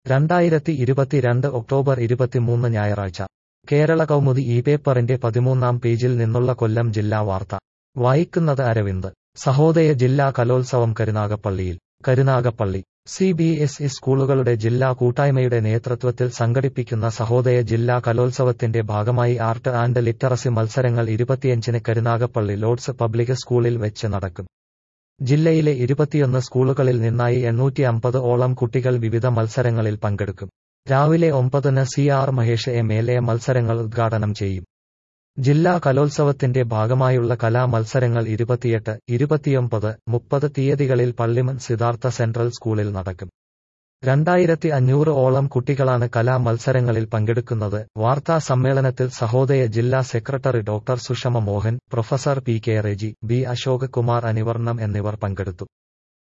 രണ്ടായിരത്തി ഇരുപത്തിരണ്ട് ഒക്ടോബർ ഇരുപത്തിമൂന്ന് ഞായറാഴ്ച കേരള കൗമുദി ഈ പേപ്പറിന്റെ പതിമൂന്നാം പേജിൽ നിന്നുള്ള കൊല്ലം ജില്ലാ വാർത്ത വായിക്കുന്നത് അരവിന്ദ് സഹോദയ ജില്ലാ കലോത്സവം കരുനാഗപ്പള്ളിയിൽ Karunagappally C B S E സ്കൂളുകളുടെ ജില്ലാ കൂട്ടായ്മയുടെ നേതൃത്വത്തിൽ സംഘടിപ്പിക്കുന്ന സഹോദയ ജില്ലാ കലോത്സവത്തിന്റെ ഭാഗമായി ആർട്ട് ആൻഡ് ലിറ്ററസി മത്സരങ്ങൾ ഇരുപത്തിയഞ്ചിന് കരുനാഗപ്പള്ളി ലോഡ്സ് പബ്ലിക് സ്കൂളിൽ വെച്ച് നടക്കും ജില്ലയിലെ ഇരുപത്തിയൊന്ന് സ്കൂളുകളിൽ നിന്നായി എണ്ണൂറ്റി അമ്പത് ഓളം കുട്ടികൾ വിവിധ മത്സരങ്ങളിൽ പങ്കെടുക്കും രാവിലെ ഒമ്പതിന് C R Mahesh M L A മത്സരങ്ങൾ ഉദ്ഘാടനം ചെയ്യും ജില്ലാ കലോത്സവത്തിന്റെ ഭാഗമായുള്ള കലാമത്സരങ്ങൾ ഇരുപത്തിയെട്ട് ഇരുപത്തിയൊമ്പത് മുപ്പത് തീയതികളിൽ പള്ളിമൺ സിദ്ധാർത്ഥ സെൻട്രൽ സ്കൂളിൽ നടക്കും രണ്ടായിരത്തി അഞ്ഞൂറ് ഓളം കുട്ടികളാണ് കലാമത്സരങ്ങളിൽ പങ്കെടുക്കുന്നത് വാർത്താ സമ്മേളനത്തിൽ സഹോദയ ജില്ലാ secretary doctor Sushama Mohan professor P K Reji B Ashok Kumar അനിവർണം എന്നിവർ പങ്കെടുത്തു